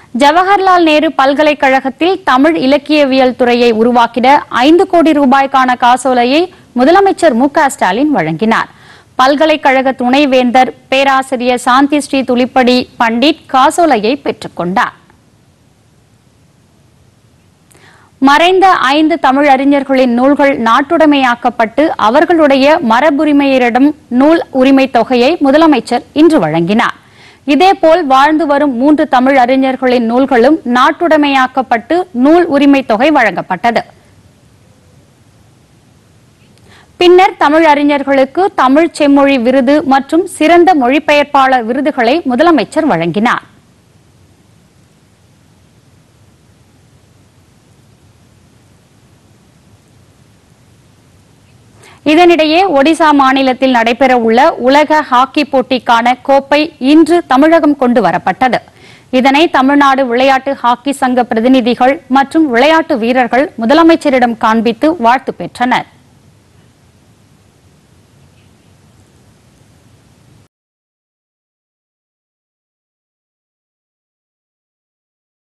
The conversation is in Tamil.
ஜவஹர்லால் நேரு பல்கலைக்கழகத்தில் தமிழ் இலக்கியவியல் துறையை உருவாக்கிட ஐந்து கோடி ரூபாய்க்கான காசோலையை முதலமைச்சர் மு க ஸ்டாலின் வழங்கினார் பல்கலைக்கழக துணைவேந்தர் பேராசிரியர் சாந்தி ஸ்ரீ துளிப்படி பண்டிட் காசோலையை பெற்றுக்கொண்டார் மறைந்த ஐந்து தமிழ் அறிஞர்களின் நூல்கள் நாட்டுடைமையாக்கப்பட்டு அவர்களுடைய மரபுரிமையரிடம் நூல் உரிமை தொகையை முதலமைச்சர் இன்று வழங்கினார் இதேபோல் வாழ்ந்து வரும் மூன்று தமிழ் அறிஞர்களின் நூல்களும் நாட்டுடைமையாக்கப்பட்டு நூல் உரிமை தொகை வழங்கப்பட்டது பின்னர் தமிழ் அறிஞர்களுக்கு தமிழ் செம்மொழி விருது மற்றும் சிறந்த மொழிபெயர்ப்பாளர் விருதுகளை முதலமைச்சர் வழங்கினார் இதனிடையே ஒடிசா மாநிலத்தில் நடைபெறவுள்ள உலக ஹாக்கி போட்டிக்கான கோப்பை இன்று தமிழகம் கொண்டு வரப்பட்டது இதனை தமிழ்நாடு விளையாட்டு ஹாக்கி சங்க பிரதிநிதிகள் மற்றும் விளையாட்டு வீரர்கள் முதலமைச்சரிடம் காண்பித்து வாழ்த்து பெற்றனர்